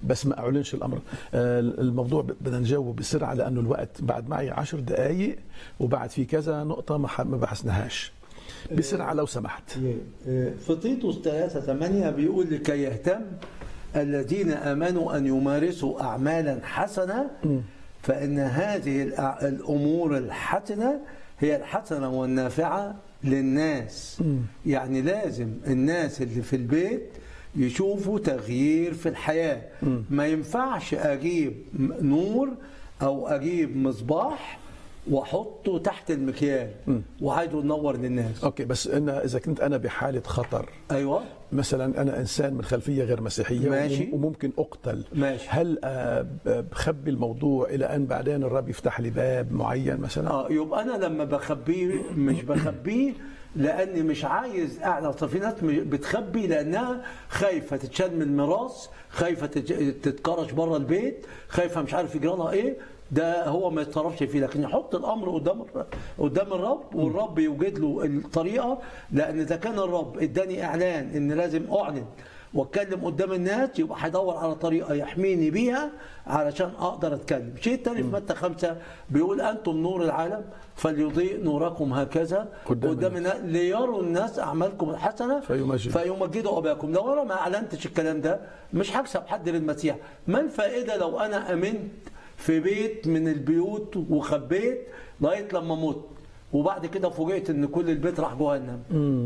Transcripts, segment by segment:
بس ما اعلنش الامر آه، الموضوع بدنا نجاوب بسرعه لانه الوقت بعد معي عشر دقائق وبعد في كذا نقطه ما ح- ما بحثناهاش بسرعه لو سمحت في تيتوس 3 8 بيقول لكي يهتم الذين امنوا ان يمارسوا اعمالا حسنه فان هذه الأع- الامور الحسنه هي الحسنه والنافعه للناس يعني لازم الناس اللي في البيت يشوفوا تغيير في الحياه ما ينفعش اجيب م- نور او اجيب مصباح واحطه تحت المكيال وعايزه ينور للناس اوكي بس انا اذا كنت انا بحاله خطر ايوه مثلا انا انسان من خلفيه غير مسيحيه ماشي. وممكن اقتل ماشي. هل آه، ب- بخبي الموضوع الى ان بعدين الرب يفتح لي باب معين مثلا اه يبقى انا لما بخبيه مش بخبيه لاني مش عايز اعلى أصل في ناس م- بتخبي لانها خايفه تتشال من الميراث خايفه تتج- تتكرش بره البيت خايفه مش عارف يجرى لها ايه ده هو ما يتصرفش فيه لكن يحط الامر قدام الر- قدام الرب والرب يوجد له الطريقه لان اذا كان الرب اداني اعلان ان لازم اعلن واتكلم قدام الناس يبقى هيدور على طريقه يحميني بيها علشان اقدر اتكلم شيء تاني في متى خمسة بيقول انتم نور العالم فليضيء نوركم هكذا قدام قدام الناس ليروا الناس اعمالكم الحسنه فيمجد. فيمجدوا اباكم لو انا ما اعلنتش الكلام ده مش هكسب حد للمسيح ما الفائده لو انا امنت في بيت من البيوت وخبيت لغايه لما مت وبعد كده فوجئت ان كل البيت راح جهنم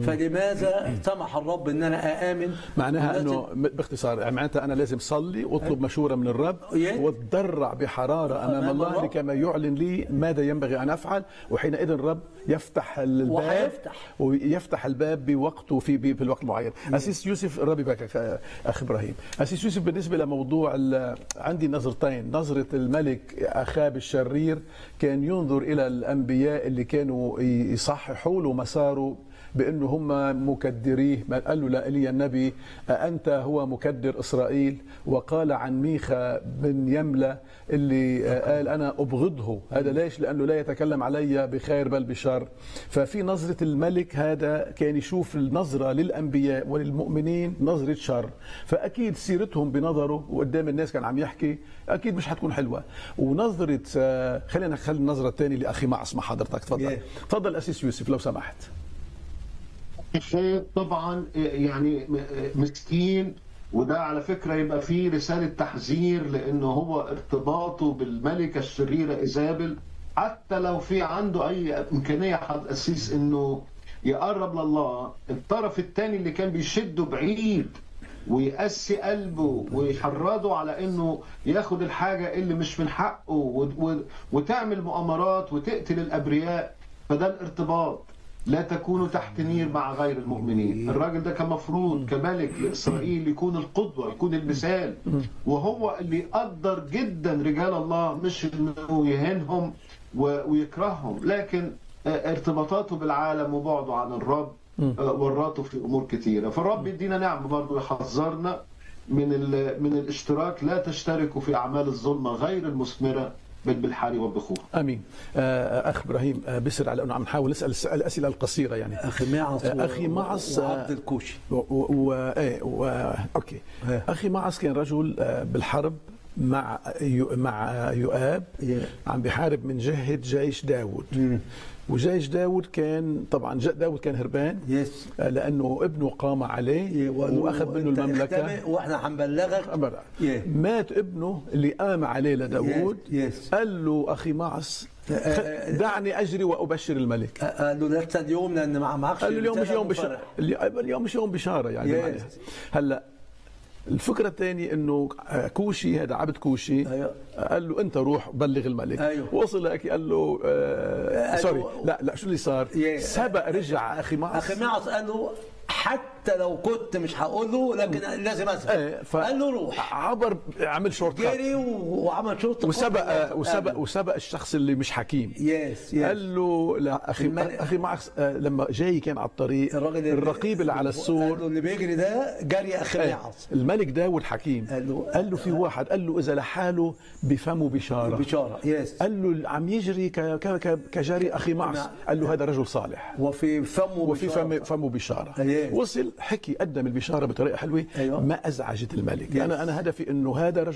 فلماذا سمح الرب ان انا اامن معناها والناس انه م- باختصار يعني معناتها انا لازم صلي واطلب مشوره من الرب يا- واتضرع بحراره امام أمام الله الرب. لكما يعلن لي ماذا ينبغي ان افعل وحينئذ الرب يفتح الباب وهيفتح. ويفتح الباب بوقته في في الوقت المعين اسيس يوسف الرب يباركك آه، اخ ابراهيم اسيس يوسف بالنسبه لموضوع ال- عندي نظرتين نظره الملك اخاب الشرير كان ينظر الى الانبياء اللي كانوا ي- يصححوا له مساره بانه هم مكدريه ما قال له لإيليا النبي أأنت هو مكدر إسرائيل وقال عن ميخا بن يملة اللي قال أنا أبغضه هذا ليش لأنه لا يتكلم علي بخير بل بشر ففي نظرة الملك هذا كان يشوف النظرة للأنبياء وللمؤمنين نظرة شر فأكيد سيرتهم بنظره وقدام الناس كان عم يحكي أكيد مش حتكون حلوة ونظرة آه، خلينا نخلي النظرة الثانية لأخي معص مع حضرتك تفضل Yeah. تفضل أسيس يوسف لو سمحت شيء طبعا يعني مسكين وده على فكره يبقى فيه رساله تحذير لانه هو ارتباطه بالملكه الشريره ايزابل حتى لو في عنده اي امكانيه حد اسيس انه يقرب لله الطرف الثاني اللي كان بيشده بعيد ويقسي قلبه ويحرضه على انه ياخد الحاجه اللي مش من حقه و- و- وتعمل مؤامرات وتقتل الابرياء فده الارتباط لا تكونوا تحت نير مع غير المؤمنين الراجل ده كان مفروض كملك لإسرائيل يكون القدوة يكون المثال وهو اللي يقدر جدا رجال الله مش انه يهينهم و- ويكرههم لكن آه، ارتباطاته بالعالم وبعده عن الرب آه، ورطه في امور كثيره فالرب يدينا نعمه برضه يحذرنا من ال- من الاشتراك لا تشتركوا في اعمال الظلمه غير المثمره بل بالحري والبخور امين آه، اخ ابراهيم آه، بسرعه لانه عم نحاول نسال الس- الاسئله القصيره يعني اخي معص و- اخي معص وعبد الكوشي و... و... و... ايه و... اوكي إيه. اخي معص كان رجل آه، بالحرب مع يو... مع يؤاب إيه. عم بيحارب من جهه جيش داود وجيش داود كان طبعا ج- داود كان هربان يس آه، لانه ابنه قام عليه واخذ منه أنت المملكه اختبئ واحنا هنبلغك أبدا. إيه. مات ابنه اللي قام عليه لداود يس. قال له اخي معص خ- دعني اجري وابشر الملك قال له لست اليوم لان ما معكش قال له اليوم مش رسالة يوم بشارة مفرح. اليوم مش يوم بشارة يعني Yes. معناها. هلا الفكرة الثانية انه كوشي هذا عبد كوشي أيوة. قال له انت روح بلغ الملك أيوة. وصل لك قال له آه قال سوري له- لا لا شو اللي صار Yeah. سبق رجع اخي معص اخي معص قال له حتى لو كنت مش هقول له لكن لازم اسال إيه، ف- قال له روح عبر عمل شورت كات جري و- وعمل شرطه وسبق وسبق وسبق الشخص اللي مش حكيم يس يس قال له لا اخي الملك- اخي معص آه، لما جاي كان على الطريق الراجل الرقيب اللي على قال السور له اللي بيجري ده جري اخي إيه، معص الملك داود حكيم قال له- قال له في واحد قال له اذا لحاله بفمه بشاره بشاره يس قال له عم يجري ك- ك- ك- كجري اخي معص نعم. قال له هذا رجل صالح وفي فمه وفي بشارة. فم فمه بشاره أيه. وصل حكي قدم البشاره بطريقه حلوه أيوة. ما ازعجت الملك Yes. انا انا هدفي انه هذا رجل